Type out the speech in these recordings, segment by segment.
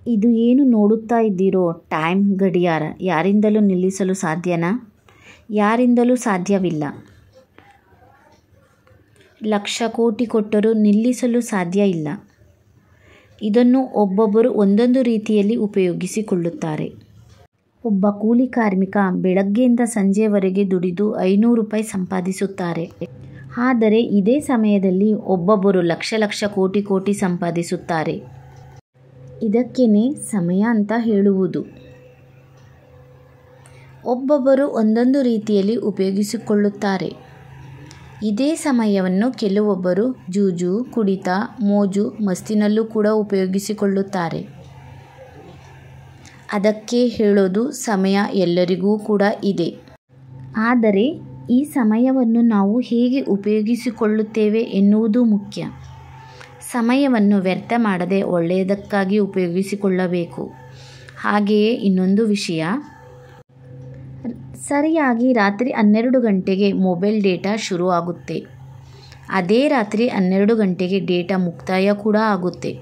ಇದು ಏನು ನೋಡುತ್ತಾ ಇದ್ದೀರೋ ಟೈಮ್ ಗಡಿಯಾರ ಯಾರಿಂದಲೂ ನಿಲ್ಲಿಸಲು ಸಾಧ್ಯನಾ ಯಾರಿಂದಲೂ ಸಾಧ್ಯವಿಲ್ಲ ಲಕ್ಷ ಕೋಟಿ ಕೊಟ್ಟರೂ ನಿಲ್ಲಿಸಲು ಸಾಧ್ಯ ಇಲ್ಲ ಇದನ್ನು ಒಬ್ಬೊಬ್ಬರು ಒಂದೊಂದು ರೀತಿಯಲ್ಲಿ ಉಪಯೋಗಿಸಿಕೊಳ್ಳುತ್ತಾರೆ ಒಬ್ಬ ಕೂಲಿ ಕಾರ್ಮಿಕ ಬೆಳಗ್ಗೆಯಿಂದ ಸಂಜೆಯವರೆಗೆ ದುಡಿದು ಐನೂರು ರೂಪಾಯಿ ಸಂಪಾದಿಸುತ್ತಾರೆ ಆದರೆ ಇದೇ ಸಮಯದಲ್ಲಿ ಒಬ್ಬೊಬ್ಬರು ಲಕ್ಷ ಲಕ್ಷ ಕೋಟಿ ಕೋಟಿ ಸಂಪಾದಿಸುತ್ತಾರೆ ಇದಕ್ಕೇನೆ ಸಮಯ ಅಂತ ಹೇಳುವುದು ಒಬ್ಬೊಬ್ಬರು ಒಂದೊಂದು ರೀತಿಯಲ್ಲಿ ಉಪಯೋಗಿಸಿಕೊಳ್ಳುತ್ತಾರೆ ಇದೇ ಸಮಯವನ್ನು ಕೆಲವೊಬ್ಬರು ಜೂಜು ಕುಡಿತ ಮೋಜು ಮಸ್ತಿನಲ್ಲೂ ಕೂಡ ಉಪಯೋಗಿಸಿಕೊಳ್ಳುತ್ತಾರೆ ಅದಕ್ಕೆ ಹೇಳೋದು ಸಮಯ ಎಲ್ಲರಿಗೂ ಕೂಡ ಇದೆ ಆದರೆ ಈ ಸಮಯವನ್ನು ನಾವು ಹೇಗೆ ಉಪಯೋಗಿಸಿಕೊಳ್ಳುತ್ತೇವೆ ಎನ್ನುವುದು ಮುಖ್ಯ ಸಮಯವನ್ನು ವ್ಯರ್ಥ ಮಾಡದೆ ಒಳ್ಳೆಯದಕ್ಕಾಗಿ ಉಪಯೋಗಿಸಿಕೊಳ್ಳಬೇಕು ಹಾಗೆಯೇ ಇನ್ನೊಂದು ವಿಷಯ ಸರಿಯಾಗಿ ರಾತ್ರಿ ಹನ್ನೆರಡು ಗಂಟೆಗೆ ಮೊಬೈಲ್ ಡೇಟಾ ಶುರು ಆಗುತ್ತೆ ಅದೇ ರಾತ್ರಿ ಹನ್ನೆರಡು ಗಂಟೆಗೆ ಡೇಟಾ ಮುಕ್ತಾಯ ಕೂಡ ಆಗುತ್ತೆ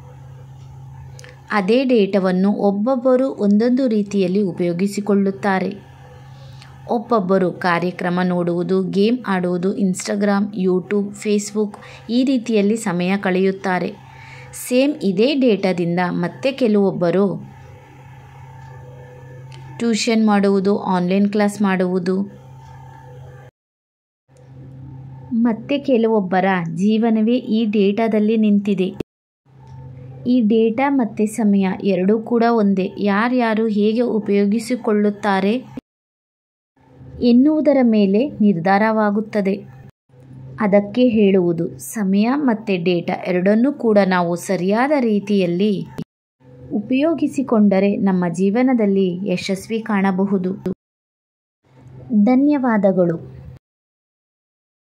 ಅದೇ ಡೇಟಾವನ್ನು ಒಬ್ಬೊಬ್ಬರು ಒಂದೊಂದು ರೀತಿಯಲ್ಲಿ ಉಪಯೋಗಿಸಿಕೊಳ್ಳುತ್ತಾರೆ ಒಬ್ಬೊಬ್ಬರು ಕಾರ್ಯಕ್ರಮ ನೋಡುವುದು ಗೇಮ್ ಆಡುವುದು ಇನ್ಸ್ಟಾಗ್ರಾಮ್ ಯೂಟ್ಯೂಬ್ ಫೇಸ್ಬುಕ್ ಈ ರೀತಿಯಲ್ಲಿ ಸಮಯ ಕಳೆಯುತ್ತಾರೆ ಸೇಮ್ ಇದೇ ಡೇಟಾದಿಂದ ಮತ್ತೆ ಕೆಲವೊಬ್ಬರು ಟ್ಯೂಷನ್ ಮಾಡುವುದು ಆನ್ಲೈನ್ ಕ್ಲಾಸ್ ಮಾಡುವುದು ಮತ್ತೆ ಕೆಲವೊಬ್ಬರ ಜೀವನವೇ ಈ ಡೇಟಾದಲ್ಲಿ ನಿಂತಿದೆ ಈ ಡೇಟಾ ಮತ್ತು ಸಮಯ ಎರಡೂ ಕೂಡ ಒಂದೇ ಯಾರ್ಯಾರು ಹೇಗೆ ಉಪಯೋಗಿಸಿಕೊಳ್ಳುತ್ತಾರೆ ಎನ್ನುವುದರ ಮೇಲೆ ನಿರ್ಧಾರವಾಗುತ್ತದೆ ಅದಕ್ಕೆ ಹೇಳುವುದು ಸಮಯ ಮತ್ತು ಡೇಟಾ ಎರಡನ್ನೂ ಕೂಡ ನಾವು ಸರಿಯಾದ ರೀತಿಯಲ್ಲಿ ಉಪಯೋಗಿಸಿಕೊಂಡರೆ ನಮ್ಮ ಜೀವನದಲ್ಲಿ ಯಶಸ್ವಿ ಕಾಣಬಹುದು ಧನ್ಯವಾದಗಳು